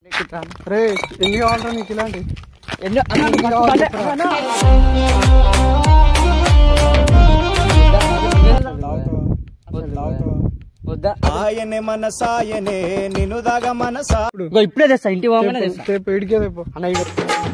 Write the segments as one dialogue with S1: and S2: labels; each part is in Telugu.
S1: రే ఎన్ని కావాలంటే నీకు ఇలాంటి
S2: ఎన్నో అన్న,
S1: ఎన్ని
S2: ఫస్ట్
S1: కావాలి
S2: బండి-
S1: చెప్పరా?
S2: అన్న.
S1: తాగుతావా? తాగుతావా?
S2: వద్దా
S3: ఆయనే మనసాయనే నినుదాగ మనసా
S2: ఇగో ఇప్పుడే తెస్తా ఇంటి పోగానే
S1: రేపు-
S2: తెస్తా
S1: రేపు ఏడికే రేపు
S2: అన్న ఇగో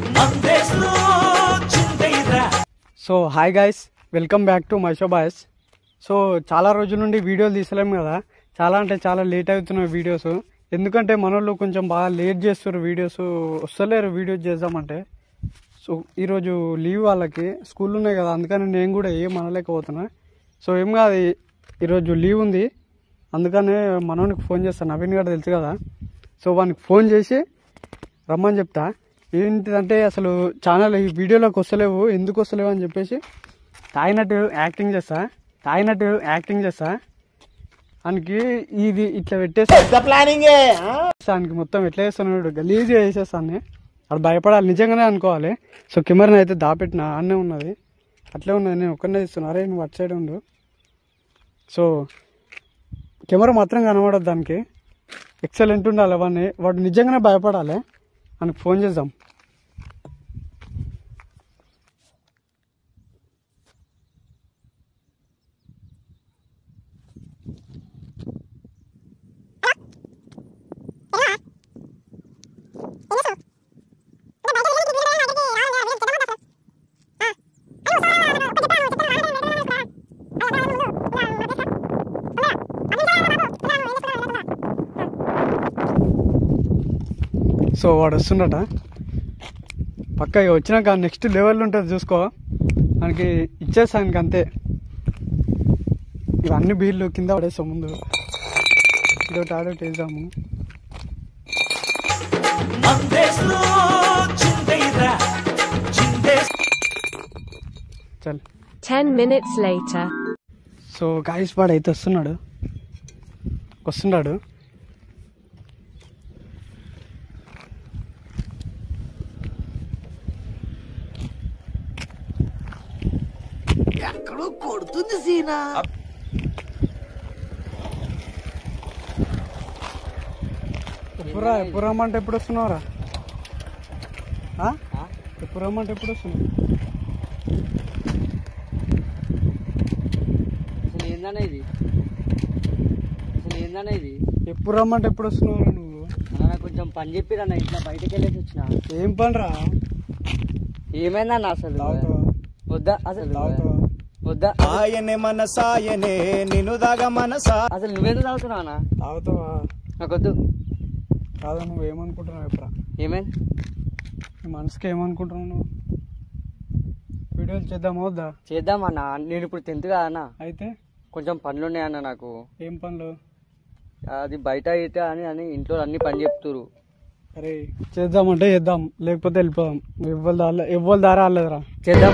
S1: so hi guys welcome back to my show boys so చాలా రోజుల నుండి వీడియోలు తీసలేము కదా చాలా అంటే చాలా లేట్ అవుతున్నాయి వీడియోస్ ఎందుకంటే మనోళ్ళు కొంచెం బాగా లేట్ చేస్తారు వీడియోస్ వస్తలేరు వీడియోస్ చేద్దామంటే సో ఈరోజు లీవ్ వాళ్ళకి స్కూల్ ఉన్నాయి కదా అందుకని నేను కూడా ఏం అనలేకపోతున్నా సో ఏం కాదు ఈ- ఈరోజు లీవ్ ఉంది అందుకనే మనోనికి ఫోన్ చేస్తాను నవీన్ గారు తెలుసు కదా సో వానికి ఫోన్ చేసి రమ్మని చెప్తా ఏంటిదంటే అసలు ఛానల్ ఈ వీడియోలోకి వస్తలేవు ఎందుకు వస్తలేవు అని చెప్పేసి తాగినట్టు యాక్టింగ్ చేస్తా తాగినట్టు యాక్టింగ్ చేస్తా ఆయనకి ఇది ఇట్లా పెట్టేస్తా
S3: ప్లానింగే
S1: ఆయనకి మొత్తం ఎట్లా చేస్తున్నాడు గలీజ్గా వేసేస్తాను అది భయపడాలి నిజంగానే అనుకోవాలి సో కెమెరాని అయితే దాపెట్టిన అన్నే ఉన్నది అట్లే ఉన్నది నేను ఒక్కనే ఇస్తున్నా అరే నువ్వు అటు సైడ్ ఉండు సో కెమెరా మాత్రం కనబడదు దానికి ఎక్సలెంట్ ఉండాలి వాడిని వాడు నిజంగానే భయపడాలి మనకు ఫోన్ చేద్దాం సో వాడు వస్తుండట పక్క ఇక వచ్చినాక నెక్స్ట్ లెవెల్ ఉంటుంది చూసుకో మనకి ఇచ్చేస్తా ఆయనకి అంతే ఇవన్నీ బీళ్ళు కింద పడేస్తాం ముందు ఇదొకటి ఆడోటి వేద్దాము చల్
S4: 10 minutes later.
S1: సో గాయస్ వాడు అయితే వస్తున్నాడు వస్తున్నాడు ఎప్పుడు రా ఎప్పుడు రమ్మంటే ఎప్పుడు వస్తున్నావురా ఆ? ఎప్పుడు రమ్మంటే ఎప్పుడు వస్తున్నావు
S2: అసలు ఏందన్నా ఇది అసలు ఏందన్నా ఇది
S1: ఎప్పుడు రమ్మంటే ఎప్పుడు వస్తున్నావు నువ్వు
S2: అన్న నాకు కొంచెం పని చెప్పిరన్న ఇట్లా బయటకు వెళ్ళేసి వచ్చిన
S1: ఏం పని రా
S2: ఏమైందన్న అసలు
S1: తాగుతావా
S2: వద్దా అసలు
S1: తాగుతావా
S2: వద్దా
S3: ఆయనే మనసాయనే నినుదాగ మనసా
S2: అసలు నువ్వెందుకు తాగుతున్నావు అన్న
S1: తాగుతావా
S2: నాకు వద్దు
S1: కాదా నువ్వు ఏమనుకుంటున్నావు ఎప్పుడా
S2: ఏమైంది
S1: నీ మనసుకి ఏమనుకుంటున్నావు నువ్వు వీడియోలు చేద్దామా వద్దా
S2: చేద్దామన్న నేను ఇప్పుడు టెన్త్ కాదన్న
S1: అయితే
S2: కొంచెం పనులు ఉన్నాయన్న నాకు
S1: ఏం పనులు
S2: అది బయట అయితే అని అని ఇంట్లో అన్ని పని చెప్తురు
S1: అరే చేద్దామంటే చేద్దాం లేకపోతే వెళ్ళిపోదాం ఎవ్వరు దారి ఎవ్వరు దారి రాలేదురా
S2: చేద్దాం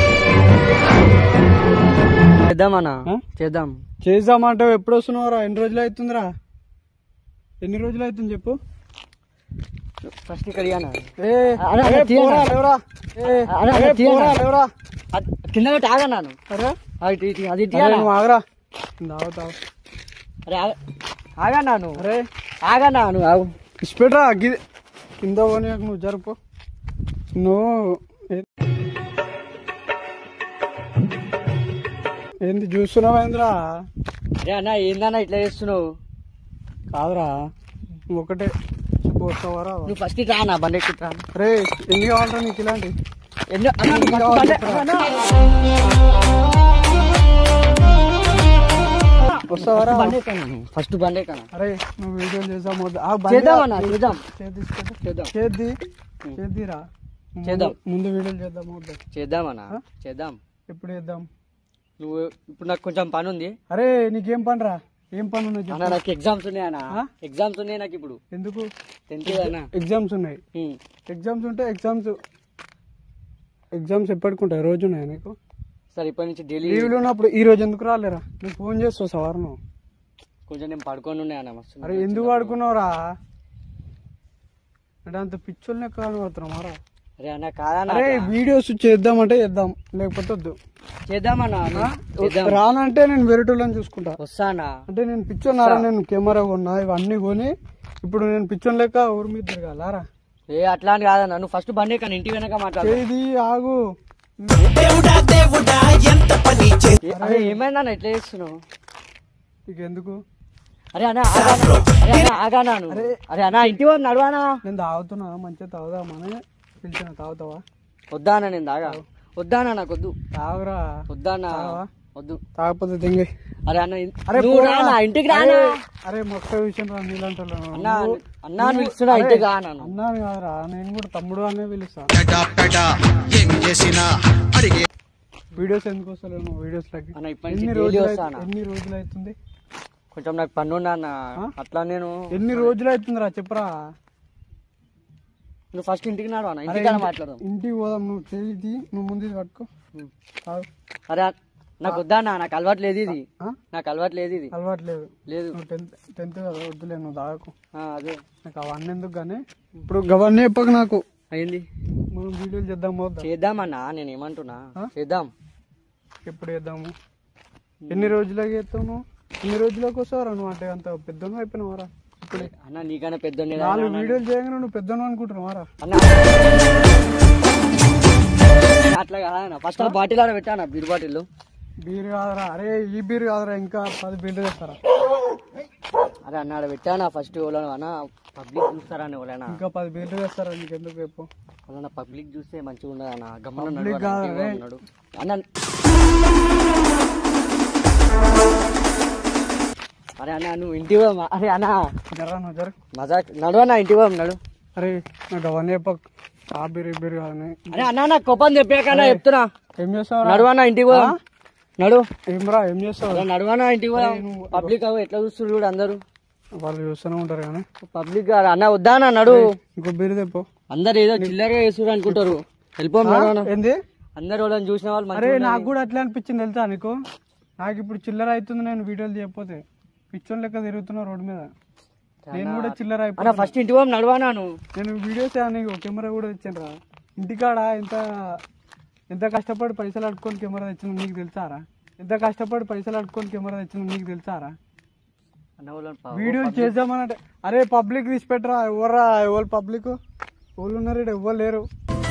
S2: చేద్దామన్నా
S1: ఆ?
S2: చేద్దాం
S1: చేద్దామంటే ఎప్పుడు వస్తున్నావురా ఎన్ని రోజులు అవుతుందిరా ఎన్ని రోజులు అవుతుంది చెప్పు
S2: ఫస్ట్ ఇక్కడ ఇయ్యన్న.
S1: ఏ
S2: అరే,
S1: ఏ,
S2: తీయనా?
S1: పోరా, లేవరా. ఏ,
S2: అరే,
S1: ఏ,
S2: తీయనా?
S1: పోరా, లేవరా.
S2: అది కింద పెట్టి ఆగన్నాను
S1: అరే
S2: అది ఇటు- ఇటు- అది
S1: అరే,
S2: తీయనా?
S1: నువ్వు ఆగరా తాగు తాగు
S2: అరే ఆగ- ఆగన్నాను
S1: అరే
S2: ఆగన్నాను ఆగు
S1: ఇచ్చిపెట్రా గి కింద పోనీ నువ్వు జరుపు నువ్వు ఏ- ఏంది చూస్తున్నావేంద్రా
S2: అరే అన్న ఏందన్నా ఇట్లా చేస్తున్నావు
S1: కాదురా నువ్వు ఒకటే చెప్పు వస్తావారా
S2: నువ్వు ఫస్ట్ ఇట్లా నా బండి ఎక్కు రా
S1: రే ఎన్ని కావాలంటే నీకు ఇలాంటి
S2: ఎన్నో అన్న,
S1: ఎన్ని
S2: ఫస్ట్
S1: కావాలి
S2: బండి-
S1: చెప్పరా?
S2: అన్న,
S1: వస్తావారా
S2: బండి ఎక్కాను ఫస్ట్ బండి ఎక్కాను
S1: అరే నువ్వు వీడియోలు చేద్దాం వద్దా? ఆ బండి
S2: చేద్దామన్నా చేద్దాం
S1: చేతి తీసుకుంటా
S2: చేద్దాం
S1: చేద్ది చేద్దిరా
S2: చేద్దాం.
S1: ముందు వీడియోలు చేద్దాం వద్దా
S2: చేద్దామన్నా
S1: ఆ?
S2: చేద్దాం
S1: ఎప్పుడు చేద్దాం
S2: నువ్వు ఇప్పుడు నాకు కొంచెం పని ఉంది
S1: అరే నీకేం పని రా ఏం పని ఉన్నాయి
S2: అన్న
S1: చెప్పు
S2: నాకు ఎగ్జామ్స్ ఉన్నాయి అన్న
S1: ఆ?
S2: ఎగ్జామ్స్ ఉన్నాయి నాకు ఇప్పుడు
S1: ఎందుకు
S2: టెన్త్ అన్న
S1: ఎగ్జామ్స్ ఉన్నాయి ఎగ్జామ్స్ ఉంటే ఎగ్జామ్స్ ఎగ్జామ్స్ ఎప్పటికుంటాయి రోజు ఉన్నాయి నీకు
S2: సరే ఇప్పటి నుంచి డైలీ
S1: లీవ్లు ఉన్నప్పుడు ఈ రోజు ఎందుకు రాలేరా నీకు ఫోన్ చేస్తావు సవారు నువ్వు
S2: కొంచెం నేను పడుకొని ఉన్నాయి అన్న మస్తు
S1: అరే ఎందుకు వాడుకున్నావురా అంటే అంత పిచ్చోళ్ళనే కనబడుతున్నావు రా
S2: అరే అన్న కాదన్న
S1: అరే వీడియోస్ చేద్దామంటే చేద్దాం లేకపోతే వద్దు
S2: చేద్దామన్నా చేద్దాం
S1: రానంటే నేను వెరటోళ్ళని చూసుకుంటా
S2: వస్తానా
S1: అంటే నేను పిచ్చోన్నారా నేను కెమెరా కొన్నా ఇవన్నీ కొని ఇప్పుడు నేను పిచ్చోన్ లెక్క ఊరి మీద తిరగాలారా
S2: ఏ అట్లా అని కాదన్న నువ్వు ఫస్ట్ బండి కానీ ఇంటి వెనక మాట్లాడు
S1: చేది ఆగు
S2: ఏ- అరే ఏమైందన్న ఎట్లా చేస్తున్నావు
S1: నీకు ఎందుకు
S2: అరే అన్న ఆగానా అరే అన్న ఆగానాను అరే అన్న ఇంటి వాళ్ళు నడవానా
S1: నేను తాగుతున్నా మంచిగా తాగుదామని పిలిచిన తాగుతావా
S2: వద్దా అన్న నేను తాగా వద్దా అన్న నాకు వద్దు
S1: తాగురా
S2: వద్దా అన్న
S1: తాగవా?
S2: వద్దు
S1: తాగకపోతే తింగి
S2: అరే అన్న ఇన్-
S1: అరే
S2: నువ్వు
S1: పోరా.
S2: రానా ఇంటికి
S1: అరే,
S2: రానా
S1: అరే మొక్క విషయం రా నీళ్ళంటే
S2: అన్న అన్న అని పిలుస్తున్నా ఇంటికి రా అన్నాను
S1: అన్నాను కాదురా నేను కూడా తమ్ముడు అనే పిలుస్తా వీడియోస్ ఎందుకు వస్తలేవు నువ్వు వీడియోస్ లకి
S2: అన్న ఇప్పటి నుంచి
S1: ఎన్ని
S2: డైలీ
S1: రోజులు
S2: వస్తానా
S1: అయి- ఎన్ని రోజులు అవుతుంది
S2: కొంచెం నాకు పన్ను ఉన్నా అన్న అట్లా నేను
S1: ఎన్ని రోజులు అవుతుందిరా చెప్పరా
S2: నువ్వు ఫస్ట్ ఇంటికి నాడు అన్న
S1: అరే,
S2: ఇంటికి
S1: ఇంటి-
S2: మాట్లాడదాం
S1: ఇంటికి పోదాం నువ్వు చేయి నువ్వు ముందు ఇది పట్టుకో తాగు.
S2: అరే నాకు వద్దా అన్న నాకు అలవాటు లేదు ఇది
S1: ఆ?
S2: నాకు అలవాటు లేదు ఇది
S1: అలవాటు లేదు
S2: లేదు
S1: నువ్వు టెన్త్ టెన్త్ కదా వద్దులే నువ్వు తాగకు
S2: ఆ, అదే
S1: నాకు అవన్నీ ఎందుకు కానీ ఇప్పుడు గవన్నీ చెప్పక నాకు
S2: అయింది
S1: మనం వీడియోలు చేద్దాం పోద్దాం
S2: చేద్దామన్నా నేను ఏమంటున్నా
S1: ఆ?
S2: చేద్దాం
S1: ఎప్పుడు చేద్దాము ఎన్ని రోజులకి చేస్తావు నువ్వు ఎన్ని రోజులకు వస్తావురా నువ్వు అంటే అంత పెద్దను అయిపోయినావారా ఇప్పుడే
S2: అన్న నీకన్నా పెద్ద
S1: నాలుగు వీడియోలు చేయగానే నువ్వు పెద్దను అనుకుంటున్నావారా
S2: అన్న అట్లా కాదన్న ఫస్ట్ ఆ బాటిల్ ఆడ పెట్టాను బీర్ బాటిల్
S1: బీర్ కాదురా అరే ఈ బీర్ కాదురా ఇంకా పది బీర్లు చేస్తారా
S2: అరే అన్న ఆడ పెట్టానా ఫస్ట్ ఎవరైనా అన్న పబ్లిక్ చూస్తారా అని ఎవరైనా
S1: ఇంకా పది బీర్లు చేస్తారా నీకు ఎందుకు చెప్పు
S2: అన్న పబ్లిక్ చూస్తే మంచిగా ఉండదు అన్న గమ్మన
S1: Public
S2: నడు
S1: కాదు,
S2: అన్న,
S1: రే.
S2: ఇంటికి ఉన్నాడు అన్న అరే అన్న నువ్వు ఇంటికి పోదామా? అరే అన్న
S1: జరా నువ్వు జర
S2: మజాక్ నడు అన్న ఇంటికి పోదాం నడు
S1: అరే నాకు అవన్నీ చెప్పకు ఆ బీర్ ఈ బీర్ కాదని
S2: అరే అన్న నాకు కోపం చెప్పాకన్నా చెప్తున్నా
S1: ఏం చేస్తావురా
S2: నడువన్నా ఇంటికి పోదాం నడు
S1: ఏమ్రా ఏం చేస్తావు
S2: అరే నడువన్నా ఇంటికి పోదాం
S1: అరే నువ్వు-
S2: పబ్లిక్ అవి ఎట్లా చూస్తున్నారు చూడు అందరూ
S1: వాళ్ళు చూస్తూనే ఉంటారు కానీ
S2: పబ్లిక్ అన్న వద్దా అన్న నడు
S1: ఇంకో బీర్ తెప్పు
S2: అందరు ఏదో చిల్లరగా చేస్తున్నారు అనుకుంటారు వెళ్ళిపోం నడు అన్న.
S1: ఏంది
S2: అందరు వాళ్ళని చూసిన వాళ్ళు
S1: అరే
S2: మంచిగా
S1: నాకు కూడా అట్లా అనిపించింది తెలుసా నీకు నాకు ఇప్పుడు చిల్లర అవుతుంది నేను వీడియోలు చేయకపోతే పిచ్చోన్ లెక్క తిరుగుతున్నా రోడ్డు మీద నేను కూడా చిల్లర
S2: అన్న
S1: అయిపోయి
S2: ఫస్ట్ ఇంటికి పోదాం నడువానా నువ్వు
S1: నేను వీడియోస్ నీకు కెమెరా కూడా తెచ్చాను రా ఇంటికాడ ఎంత ఎంత కష్టపడి పైసలు అడుక్కొని కెమెరా తెచ్చిన నీకు తెలుసారా ఎంత కష్టపడి పైసలు అడుక్కొని కెమెరా తెచ్చిన నీకు తెలుసారా
S2: అన్న వాళ్ళని పా-
S1: వీడియోలు చేద్దామనంటే అరే పబ్లిక్ తీసి పెట్టరా ఎవర్రా ఎవరు పబ్లిక్ ఎవరు ఉన్నారు ఈడ ఎవ్వరు లేరు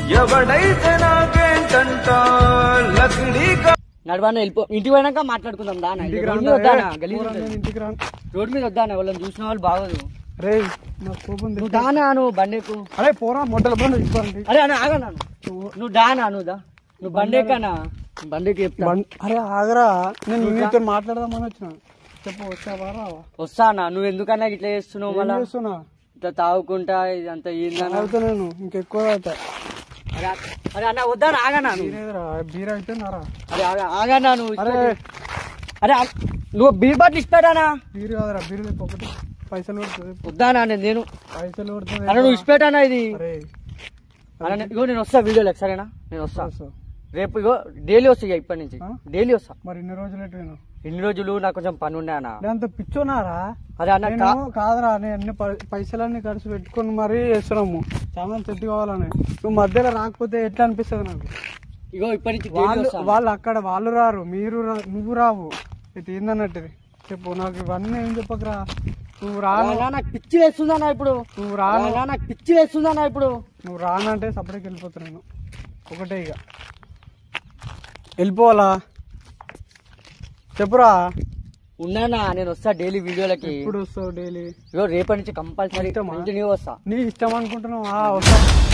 S2: నడవాన వెళ్ళిపో ఇంటికి పోయినాక మాట్లాడుకుందాం దానా
S1: ఇంటికి
S2: రోడ్
S1: రాను
S2: మీద వద్దానా
S1: రా,
S2: గలీజ్
S1: పోరా,
S2: ఉంటుంది.
S1: నేను ఇంటికి రాను
S2: రోడ్ మీద వద్దానా వాళ్ళని చూసిన వాళ్ళు బాగోదు
S1: రే నా కోపం
S2: నువ్వు
S1: తెచ్చు.
S2: దానా నువ్వు బండెక్కు
S1: అరే పోరా మొట్టల బండి ఇవ్వండి
S2: అరే అన్న ఆగనా నువ్వు దానా నువ్వు దా నువ్వు బండెక్కనా బండెక్కి చెప్తా
S1: బండ్- అరే ఆగరా నేను నీతో మాట్లాడదామని వచ్చిన చెప్పు వచ్చావా రావా
S2: వస్తా అన్న నువ్వు ఎందుకన్నా ఇట్లా చేస్తున్నావు
S1: ఏం
S2: మళ్ళా
S1: చేస్తున్నా
S2: ఇట్లా తాగుకుంటా ఇదంతా ఏందన్నా
S1: తాగుతా నేను ఇంకెక్కువ తాగుతా
S2: అరే అరే అన్న వద్దానా ఆగనా నువ్వు
S1: బీరేదిరా బీర్ అయితే నారా
S2: అరే ఆగ- ఆగన్నా నువ్వు
S1: అరే
S2: అరే ఆ- నువ్వు బీర్ బాటిల్ ఇస్తాడానా
S1: బీర్ కాదురా బీర్ తెప్పు ఒకటి పైసలు కొడుతుంది
S2: వద్దానా నేను నేను
S1: పైసలు కొడుతుంది
S2: అరే నువ్వు ఇచ్చిపెట్టానా ఇది
S1: అరే
S2: అరే నేను- ఇగో నేను వస్తా వీడియోలో సరేనా నేను వస్తా
S1: సో,
S2: రేపు ఇగో డైలీ వస్తా ఇక ఇప్పటి నుంచి
S1: ఆ?
S2: డైలీ వస్తా
S1: మరి ఇన్ని రోజులు ఎట్లా
S2: ఎన్ని రోజులు నాకు కొంచెం పని ఉండే అన్న
S1: అంత పిచ్చోనారా
S2: అరే అన్న
S1: నేను
S2: కా-
S1: కాదురా నేను అన్ని పై- పైసలన్నీ ఖర్చు పెట్టుకొని మరీ చేస్తున్నాము ఛానల్ సెట్ కావాలని నువ్వు మధ్యలో రాకపోతే ఎట్లా అనిపిస్తుంది నాకు
S2: ఇగో ఇప్పటి నుంచి డైలీ
S1: వాళ్ళు
S2: వస్తా
S1: వాళ్ళు అక్కడ వాళ్ళు రారు మీరు రా- నువ్వు రావు ఇది ఏందన్నట్టుది చెప్పు నాకు ఇవన్నీ ఏం చెప్పకరా నువ్వు రాను
S2: అన్నా, నాకు పిచ్చి వేస్తుందన్నా ఇప్పుడు
S1: నువ్వు రాను
S2: అన్నా, నాకు పిచ్చి వేస్తుందన్నా ఇప్పుడు
S1: నువ్వు రానంటే సపరేట్కి వెళ్ళిపోతా నేను ఒకటే ఇక వెళ్ళిపోవాలా చెప్పురా
S2: ఉన్నానా నేను వస్తా డైలీ వీడియోలకి
S1: ఇప్పుడు వస్తావు డైలీ
S2: ఇగో రేపటి నుంచి కంపల్సరీ
S1: ఇష్టమా?
S2: కంటిన్యూ వస్తా
S1: నీ ఇష్టం అనుకుంటున్నావు ఆ, వస్తా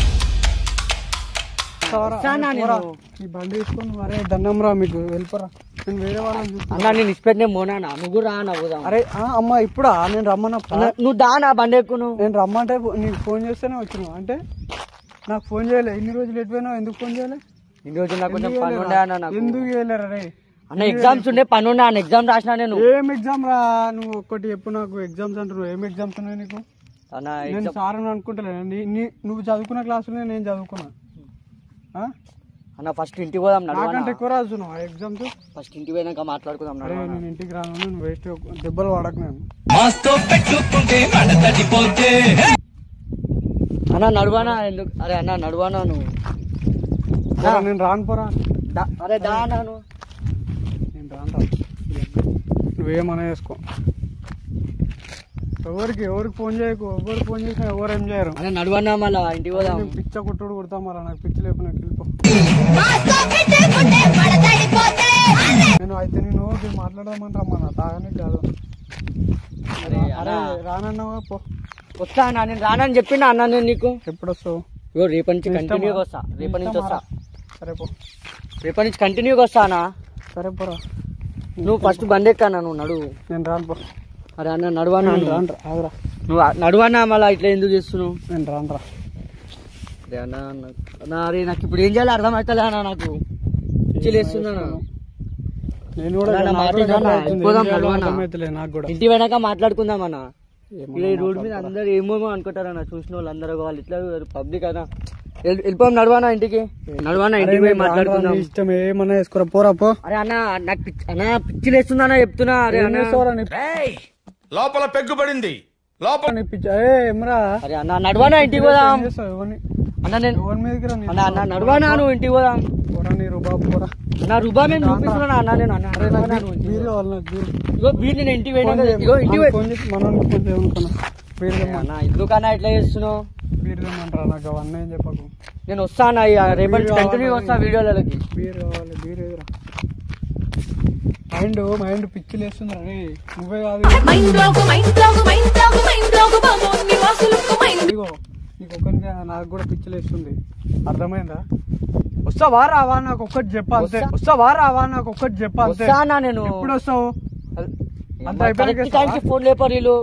S1: వస్తావరా?
S2: వస్తానా
S1: అరే, పోరా.
S2: నేను?
S1: ఈ బండి తీసుకొని అరే దండం రా మీకు వెళ్ళిపోరా నేను వేరే వాళ్ళని చూస్తున్నా
S2: అన్నా నేను ఇచ్చిపెట్టినే మోనానా నువ్వు కూడా రా అన్న పోదాం
S1: అరే ఆ, అమ్మ ఇప్పుడా నేను రమ్మన్నప్పుడు
S2: అన్న, నువ్వు దానా బండి ఎక్కు నువ్వు
S1: నేను రమ్మంటే ఫో- నీకు ఫోన్ చేస్తేనే వచ్చినావు అంటే నాకు ఫోన్ చేయలే ఎన్ని రోజులు ఎటుపోయినావు ఎందుకు ఫోన్ చేయలే
S2: ఇన్ని రోజులు నాకు కొంచెం
S1: ఎందుకు
S2: పని
S1: చేయలేరా?
S2: ఉండే అన్న నాకు
S1: ఎందుకు చేయలేరా రే
S2: అన్న ఎగ్జామ్స్ ఉండే పని ఉండే అన్న ఎగ్జామ్ రాసినా నేను
S1: ఏం ఎగ్జామ్ రా నువ్వు ఒక్కటి చెప్పు నాకు ఎగ్జామ్స్ అంటున్నావు ఏం ఎగ్జామ్స్ ఉన్నాయి నీకు
S2: అన్న
S1: నేను
S2: ఎగ్జామ్
S1: సార్ అని అనుకుంటలే నీ- నీ- నువ్వు చదువుకున్న క్లాసులోనే నేను చదువుకున్నా ఆ?
S2: అన్న ఫస్ట్ ఇంటికి పోదాం
S1: నాకంటే
S2: నడవనా
S1: ఎక్కువ రాస్తున్నావు ఆ ఎగ్జామ్స్
S2: ఫస్ట్ ఇంటికి పోయినాక మాట్లాడుకుందాం
S1: అరే
S2: నడవనా
S1: నేను ఇంటికి రాను నేను వేస్ట్ దెబ్బలు పడకు నేను
S2: అన్న నడవానా ఎందుకు అరే అన్న నడవానా నువ్వు
S1: పోరా, నేను రాను పోరా
S2: దా- అరే దా అన్న నువ్వు
S1: నేను రాను రా నువ్వేమన్నా చేసుకో ఎవరికి ఎవరికి ఫోన్ చేయకు ఎవరు ఫోన్ చేసినా ఎవరు ఏం చేయరు
S2: అన్న నడవన్నా మళ్ళా ఇంటికి పోదాం
S1: నేను పిచ్చ కొట్టుడు కొడతా మరి నాకు పిచ్చి లేపు నాకు వెళ్ళిపో నేను అయితే నేను ఓకే మాట్లాడదామని రమ్మన్నా తాగని కాదు
S2: అరే
S1: అరే
S2: అన్న
S1: రానన్నావా పో
S2: వస్తా అన్న నేను రానని చెప్పిండా అన్న నేను నీకు
S1: ఎప్పుడు వస్తావు
S2: ఇగో రేపటి నుంచి
S1: నీ
S2: కంటిన్యూగా
S1: ఇష్టమా?
S2: వస్తా
S1: నీ
S2: రేపటి నుంచి
S1: ఇష్టమా?
S2: వస్తా
S1: సరే పో
S2: రేపటి నుంచి కంటిన్యూగా వస్తా అన్న
S1: సరే పోరా
S2: నువ్వు ఫస్ట్ బండి ఎక్కన్నా నువ్వు నడువు
S1: నేను రాను పో
S2: అరే అన్న నడువన్నా
S1: నేను
S2: నువ్వు.
S1: రాను రా ఆగురా
S2: నువ్వు ఆ- నడువన్నా మళ్ళా ఇట్లా ఎందుకు చేస్తున్నావు
S1: నేను రాను రా
S2: అరే అన్న నాకు- అన్న, అరే నాకు ఇప్పుడు ఏం చేయాలి అర్థం అవుతలే అన్న నాకు పిచ్చిలేస్తున్నా
S1: నేను కూడా
S2: నా
S1: నాకు
S2: మాట
S1: కూడా
S2: వినన్నా?
S1: అర్థమవుతుంది. ఏం
S2: పోదాం,
S1: చేయాలో
S2: నడవనా?
S1: అర్థమవుతలే నాకు కూడా
S2: ఇంటి వెనక మాట్లాడుకుందాం అన్న
S1: ఏమో
S2: ఇలా ఈ రోడ్ మీద అందరు ఏమేమో అనుకుంటారన్న చూసిన వాళ్ళు అందరూ వాళ్ళు ఇట్లా పబ్లిక్ అన్న వెళ్- వెళ్ళిపోదాం నడవానా ఇంటికి నడవానా
S1: అరే
S2: ఇంటికి పోయి
S1: నేను రాను రా,
S2: మాట్లాడుకుందాం
S1: నీ ఇష్టం ఏమన్నా వేసుకోరా పోరా పో
S2: అరే అన్న నాకు పిచ్చి అన్న పిచ్చిలేస్తుందన్న చెప్తున్నా అరే
S1: ఏం
S2: అన్న
S1: చేస్తావురా నీ
S5: లోపల పెగ్గుపడింది లోపల
S1: నీ పిచ్చ ఏ ఏమరా
S2: అరే అన్న నడవానా ఇంటికి పోదాం
S1: ఏం చేస్తావు ఎవరిని
S2: అన్న నేను
S1: ఎవరి మీదకి రా నీ
S2: అన్న అన్న నడవానా నువ్వు ఇంటికి పోదాం
S1: పోరా నీ రూబాబు పోరా
S2: అన్న రూబా నేను చూపిస్తున్నా అన్న నేను అన్న
S1: అరే
S2: నడవానా
S1: నాకు
S2: నువ్వు ఇంటికి
S1: బీర్ కావాలి నాకు బీర్
S2: పో. ఇగో బీర్ నేను ఇంటికి
S1: ఫోన్
S2: పోయినా
S1: చేయి.
S2: ఇగో ఇంటికి
S1: మనకి
S2: పోయి
S1: ఫోన్ చేసి మనోనికి ఫోన్ చేయమనుకున్నా బీర్
S2: అరే అన్న ఎందుకన్నా ఇట్లా చేస్తున్నావు
S1: బీర్ తెమ్మంటారా నాకు అవన్నీ ఏం చెప్పకు
S2: నేను వస్తా అన్న ఇక రేపటి నుంచి కంటిన్యూ వస్తా వీడియోలకి
S1: బీర్ కావాలి బీర్ ఎదురా మైండ్ మైండ్ పిచ్చి లేస్తుంది రే నువ్వే కాదు
S6: mind block mind block mind block mind block బాబు నివాసులకు మైండ్
S1: ఇదిగో నీకు ఒక్కరికే నాకు కూడా పిచ్చి లేస్తుంది అర్థమైందా వస్తావా రావా నాకు ఒక్కటి చెప్పా అంతే
S2: వస్తా.
S1: వస్తావా రావా నాకు ఒక్కటి చెప్పా అంతే
S2: వస్తా అన్న నేను
S1: ఎప్పుడు వస్తావు అంత అయిపోయాక
S2: కరెక్ట్ టైంకి ఫోన్ లేపారు వీళ్ళు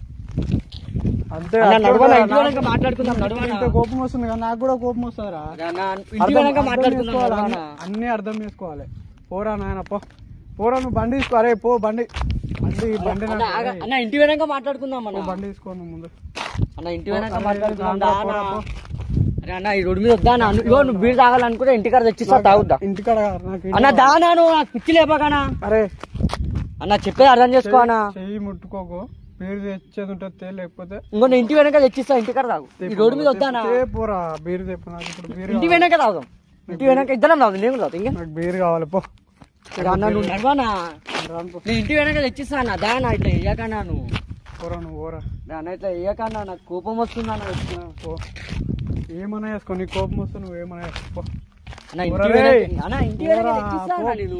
S1: అంతే
S2: అన్న,
S1: అట్లా
S2: నడవనా?
S1: కూడా
S2: ఇంటి
S1: నాకు-
S2: వెనక మాట్లాడుకుందాం,
S1: ఇంత
S2: నడవనా?
S1: ఇంత కోపం వస్తుంది కదా నాకు కూడా కోపం వస్తుందిరా
S2: అరే అన్న, ఇంటి
S1: అర్థం-
S2: వెనక
S1: అర్థం
S2: మాట్లాడుకుందాం
S1: చేసుకోవాలి,
S2: నడవనా?
S1: అన్ని- అన్ని అర్థం చేసుకోవాలి పోరా నాయన పో పోరా నువ్వు బండి తీసుకో అరే పో బండి బండి బండి
S2: అన్న,
S1: నాకు-
S2: ఆగ-
S1: అరే,
S2: అన్న ఇంటి వెనక మాట్లాడుకుందాం
S1: పో
S2: అన్న
S1: బండి తీసుకో నువ్వు ముందు
S2: అన్న ఇంటి వెనక
S1: అరే,
S2: మాట్లాడుకుందాం
S1: రాను రా,
S2: దా
S1: పోరా,
S2: అన్న.
S1: పో.
S2: అరే అన్న ఈ రోడ్డు మీద వద్దా అన్న ఇగో నువ్వు బీర్ తాగాలనుకుంటే ఇంటికాడ తెచ్చిస్తా తాగుద్దా
S1: ఇంటికాడ నాకు ఇంటి-
S2: అన్న దానా నువ్వు నాకు పిచ్చి లేపకనా
S1: అరే
S2: అన్న చెప్పేది అర్థం చేసుకో అన్న
S1: చెయ్యి ముట్టుకోకు బీర్ తెచ్చేది ఉంటుంది తే, లేకపోతే
S2: ఇంకో నేను ఇంటి వెనక తెచ్చిస్తా ఇంటికాడ తాగు ఈ రోడ్డు మీద వద్దా అన్న
S1: తే పోరా బీర్ తెప్పు నాకు ఇప్పుడు బీర్
S2: ఇంటి
S1: కావాలి.
S2: వెనక తాగుదాం ఇంటి వెనక ఇద్దరం తాగుదాం నేను తాగుతా ఇంకా
S1: నాకు బీర్ కావాలి పో
S2: అరే అన్న నువ్వు నడవానా
S1: నేను రాను పో
S2: నేను ఇంటి వెనక తెచ్చిస్తా అన్న దానా ఇట్లా వేయకన్నా నువ్వు
S1: పోరా నువ్వు పోరా
S2: దాని ఇట్లా వేయకన్నా నాకు కోపం వస్తుంది అన్న చెప్తున్నా.
S1: పో ఏమన్నా వేసుకో నీ కోపం వస్తే నువ్వు ఏమన్నా వేసుకో పో.
S2: అన్న ఇంటి
S1: పోరా
S2: వెనక
S1: రేయ్.
S2: అన్న ఇంటి వెనక
S1: పోరా,
S2: తెచ్చిస్తా అన్న
S1: పో.
S2: నేను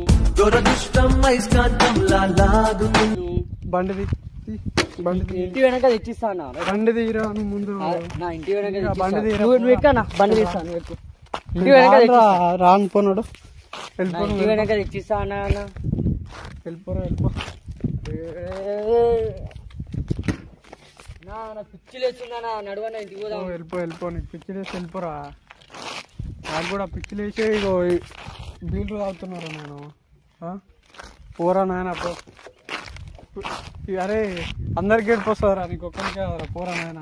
S1: బండిది తీ, బండిది
S2: ఇంటి వెనక తెచ్చిస్తా అన్న
S1: బండి తీరా నువ్వు ముందు
S2: ఆ, నా ఇంటి వెనక
S1: ఇంకా
S2: తెచ్చిస్తా.
S1: బండి తీయరా,
S2: నువ్వు నువ్వు ఎక్కనా బండి తీస్తా నువ్వు ఎక్కు ఇంటి వెనక తెచ్చిస్తా.
S1: రాను పోనాడు
S2: నా
S1: వెళ్ళిపో
S2: ఇంటి
S1: నువ్వు
S2: వెనక తెచ్చిస్తా అన్న అన్న
S1: వెళ్ళిపోరా వెళ్ళిపో
S2: నా నా పిచ్చి లేస్తుందా నడవన ఇంటికి
S1: ఓ,
S2: పోదాం
S1: వెళ్ళిపో వెళ్ళిపో నీకు పిచ్చి లేసి వెళ్ళిపోరా నాకు కూడా పిచ్చి లేచి ఇగో ఈ బీళ్ళు తాగుతున్నారు నేను ఆ? పోరా నాయన పో ఈ అరే అందరికి ఏడిపోస్తారా నీకు ఒక్కరికే కాదురా పోరా నాయన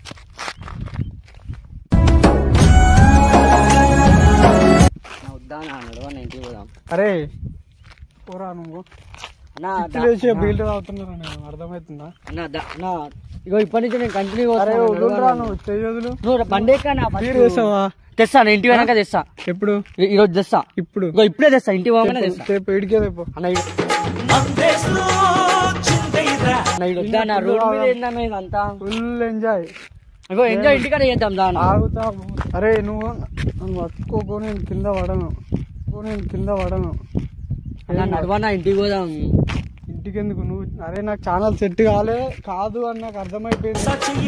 S2: నా వద్దా నా నడవన ఇంటికి పోదాం
S1: అరే పోరా నువ్వు
S2: అన్న
S1: పిచ్చి లేచి బీళ్ళు తాగుతున్నారు నేను అర్థమవుతుందా
S2: అన్న ద- అన్న ఇగో ఇప్పటి నుంచి నేను కంటిన్యూ
S1: అరే వదులురా నువ్వు చెయ్యదులు
S2: నువ్వు బండి ఎక్క నా
S1: బీరు వేసావా
S2: తెస్తా నేను ఇంటి వెనక తెస్తా
S1: ఎప్పుడు
S2: ఈ- ఈరోజు తెస్తా
S1: ఇప్పుడు
S2: ఇగో ఇప్పుడే తెస్తా ఇంటి పోగానే తెస్తా
S1: రేపు ఇడికే రేపు
S2: అన్న ఇడు- అన్న ఇడు వద్దా నా రోడ్డు మీద ఏందన్న ఇదంతా
S1: ఫుల్ ఎంజాయ్
S2: ఇగో ఎంజాయ్ ఇంటికాడ చేద్దాం దాని
S1: ఆగుతా అరే నువ్వు నన్ను పట్టుకోకు నేను కింద పడను పట్టుకో, నేను కింద పడను
S2: అన్న నడవనా ఇంటికి పోదాం
S1: ఇంటికి ఎందుకు నువ్వు అరే నాకు ఛానల్ సెట్ కాలే కాదు అని నాకు అర్థమైపోయింది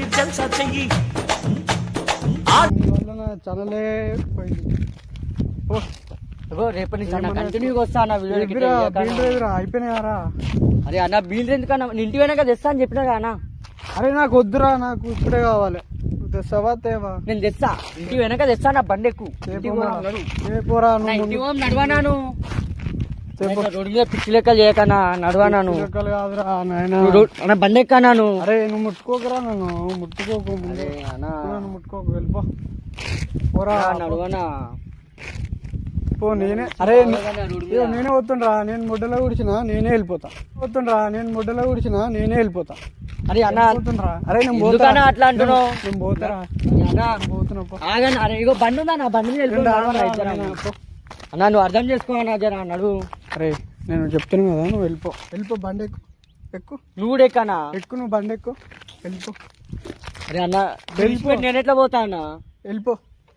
S1: నీ వల్ల నా ఛానలే పోయింది ఓ,
S2: ఇగో రేపటి నుంచి అన్న కంటిన్యూగా వస్తా అన్న వీడియో
S1: ఎదురా బీళ్ళు ఎదురా అయిపోయినాయారా
S2: అరే అన్న బీల్ ఎందుకన్నా నేను ఇంటి వెనక తెస్తా అని చెప్పినా కదా అన్న
S1: అరే నాకు వద్దురా నాకు ఇప్పుడే కావాలి నువ్వు తెస్తావా తేవా
S2: నేను తెస్తా ఇంటి వెనక తెస్తా నా బండి ఎక్కు ఇంటికి
S1: రేపు
S2: పోదాం, నడు.
S1: రేపోరా
S2: నా
S1: నువ్వు
S2: ఇంటి పోదాం, నడవనాను
S1: చెప్పు.
S2: రోడ్డు మీద పిచ్చి లెక్కలు చేయకన్నా నడవనాను
S1: లెక్కలు కాదురా నాయన
S2: నువ్వు రోడ్- అన్న బండి ఎక్కనాను
S1: అరే నువ్వు ముట్టుకోకురా నన్ను ముట్టుకోకు ముందు
S2: అరే అన్న
S1: నన్ను ముట్టుకోకు వెళ్ళిపో పోరా
S2: అన్న, నడవనా
S1: పో నేనే అరే నే-
S2: నడవనా రోడ్డు మీద?
S1: ఇదిగో నేనే పోతుండ్రా నేను ముడ్డలో గుడిచిన నేనే వెళ్ళిపోతా పోతుండ్రా నేను ముడ్డలో గుడిచిన నేనే వెళ్ళిపోతా
S2: అరే అన్న
S1: పోతుండ్రా అరే నేను
S2: ఎందుకన్నా
S1: పోతారా
S2: అట్లా అంటున్నావు
S1: నేను పోతారా
S2: అన్న
S1: పోతున్నా పో
S2: ఆగన్న అరే ఇగో బండి ఉందా నా బండి మీద
S1: నేను
S2: వెళ్ళిపోదాం,
S1: రానురా,
S2: అన్న, ఇద్దరం.
S1: నేను పో.
S2: అన్న నువ్వు అర్థం చేసుకో అన్న జర నడు
S1: అరే నేను చెప్తాను కదా నువ్వు వెళ్ళిపో వెళ్ళిపో బండి ఎక్కు ఎక్కు
S2: నువ్వు కూడా ఎక్కనా
S1: ఎక్కు నువ్వు బండి ఎక్కు వెళ్ళిపో
S2: అరే అన్న విడిచిపెట్టి నేను ఎట్లా పోతా అన్న
S1: వెళ్ళిపో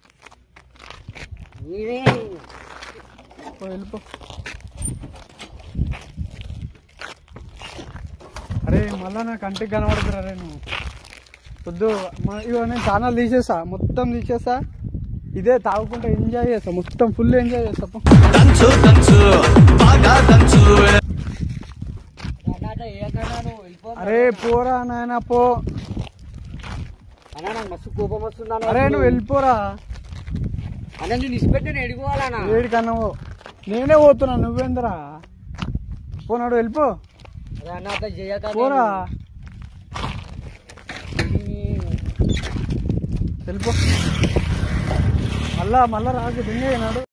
S2: నీవే
S1: పో, వెళ్ళిపో అరే మళ్ళా నా కంటికి కనబడుతురా రే నువ్వు వద్దు మ- ఇగో నేను ఛానల్ తీసేసా మొత్తం తీసేసా ఇదే తాగుకుంటా ఎంజాయ్ చేస్తా మొత్తం ఫుల్ ఎంజాయ్ చేస్తా పో.
S2: అన్న అట్లా చేయకన్నా నువ్వు వెళ్ళిపో
S1: అరే పోరా నాయన పో
S2: అన్న నాకు మస్తు కోపం వస్తుందా
S1: అరే నువ్వు వెళ్ళిపోరా
S2: అన్న నేను ఇచ్చిపెట్టి నేను ఎడిపోవాలన్నా
S1: ఏడికన్నా పో. నేనే పోతున్నా నువ్వేందరా పోనాడు వెళ్ళిపో
S2: అరే అన్న అట్లా చేయక
S1: పోరా వెళ్ళిపో మళ్ళా మళ్ళా రాజు దింగేనాడు